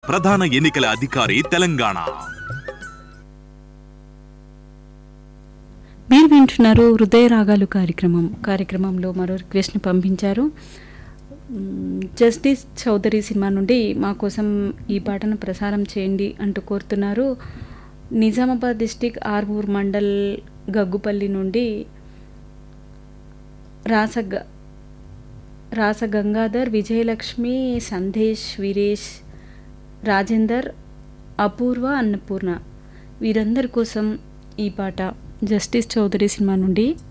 ప్రధాన ఎన్నికల అధికారి తెలంగాణ మీరు వింటున్నారు హృదయ రాగాలు కార్యక్రమం కార్యక్రమంలో మరో రిక్వెస్ట్ని పంపించారు మ్, జస్టిస్ చౌదరి సినిమా నుండి మా కోసం ఈ పాటను ప్రసారం చేయండి అంటూ కోరుతున్నారు నిజామాబాద్ డిస్టిక్ ఆర్మూర్ మండల్ గగ్గుపల్లి నుండి రాసగ రాస గంగాధర్ విజయలక్ష్మి సందేశ్ వీరేష్ రాజేందర్ అపూర్వ అన్నపూర్ణ వీరందరి కోసం ఈ పాట జస్టిస్ చౌదరి సినిమా నుండి